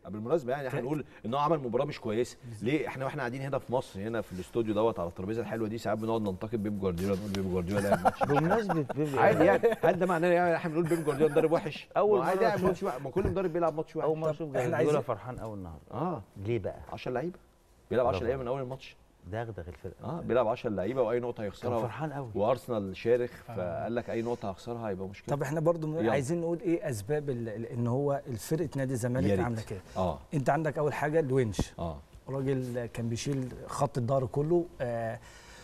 بالمناسبه يعني احنا نقول ان هو عمل مباراه مش كويسه ليه احنا واحنا قاعدين هنا في مصر هنا في الاستوديو دوت على الترابيزه الحلوه دي ساعات بنقعد ننتقد بيب جوارديولا نقول بيب جوارديولا لعب ماتش بمناسبه بيبي عادي يعني هل ده معناه يعني احنا بنقول بيب جوارديولا مدرب وحش أول ما عادي مرة يعني ماتش وحش ما كل مدرب بيلعب ماتش وحش اول مره اشوف إحنا جوارديولا عايزين- فرحان قوي النهارده اه ليه بقى 10 لعيبه بيلعب 10 برافو. لعيبه من اول الماتش دغدغ الفرقه اه بيلعب 10 لعيبه واي نقطه كان هيخسرها فرحان قوي وارسنال شارخ فقال لك اي نقطه هخسرها هيبقى مشكله طب احنا برضو يلا. عايزين نقول ايه اسباب ال- ال- ان هو الفرقه نادي يا الزمالك ريت. عامله كده اه انت عندك اول حاجه الونش اه راجل كان بيشيل خط الظهر كله آه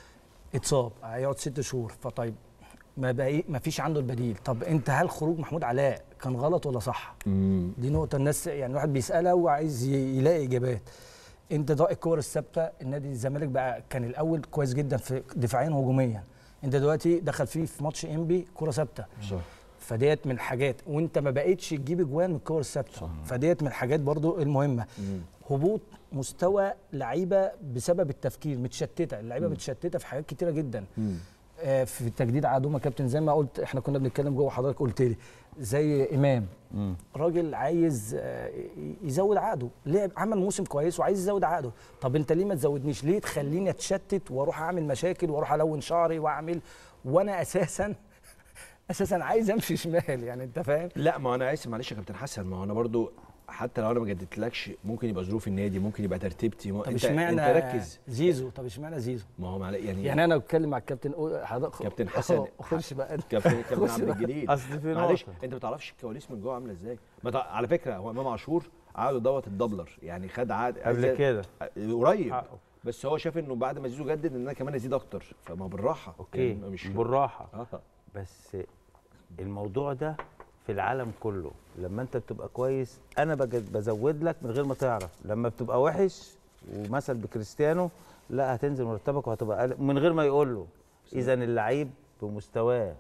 اتصاب هيقعد ست شهور فطيب ما بقى ما فيش عنده البديل طب انت هل خروج محمود علاء كان غلط ولا صح امم دي نقطه الناس يعني الواحد بيسالها وعايز ي- يلاقي اجابات انت ده الكور الثابته النادي الزمالك بقى كان الاول كويس جدا في دفاعيا وهجوميا انت دلوقتي دخل فيه في ماتش انبي كره ثابته صح فديت من الحاجات وانت ما بقتش تجيب اجوان من الكور الثابته فديت من الحاجات برضو المهمه مم. هبوط مستوى لعيبه بسبب التفكير متشتته اللعيبه متشتته في حاجات كتيره جدا مم. آه، في التجديد عدوما كابتن زي ما قلت احنا كنا بنتكلم جوه حضرتك قلت لي زي امام مم. راجل عايز آه، ي- يزود عقده لعب عمل موسم كويس وعايز يزود عقده طب انت ليه ما تزودنيش ليه تخليني اتشتت واروح اعمل مشاكل واروح الون شعري واعمل وانا اساسا اساسا عايز امشي شمال يعني انت فاهم لا ما انا اسف معلش يا كابتن حسن ما هو انا برضو حتى لو انا ما جددتلكش ممكن يبقى ظروف النادي ممكن يبقى ترتيبتي ما طب انت اشمعنى انت ركز زيزو طب اشمعنى زيزو ما هو معلش يعني, يعني انا بتكلم مع الكابتن قول- حضرتك كابتن حسن. خش بقى انت. كابتن كابتن خش عبد بقى. الجليل اصل في معلش نقطه انت ما تعرفش الكواليس من جوه عامله ازاي ما تع... على فكره هو امام عاشور عقده دوت الدبلر يعني خد عقد قبل كده قريب حقه. بس هو شاف انه بعد ما زيزو جدد ان انا كمان ازيد اكتر فما بالراحه اوكي يعني مش بالراحه اه بس الموضوع ده في العالم كله لما انت بتبقى كويس انا بج- بزود لك من غير ما تعرف لما بتبقى وحش ومثل بكريستيانو لا هتنزل مرتبك وهتبقى أقل من غير ما يقول له اذا اللعيب بمستواه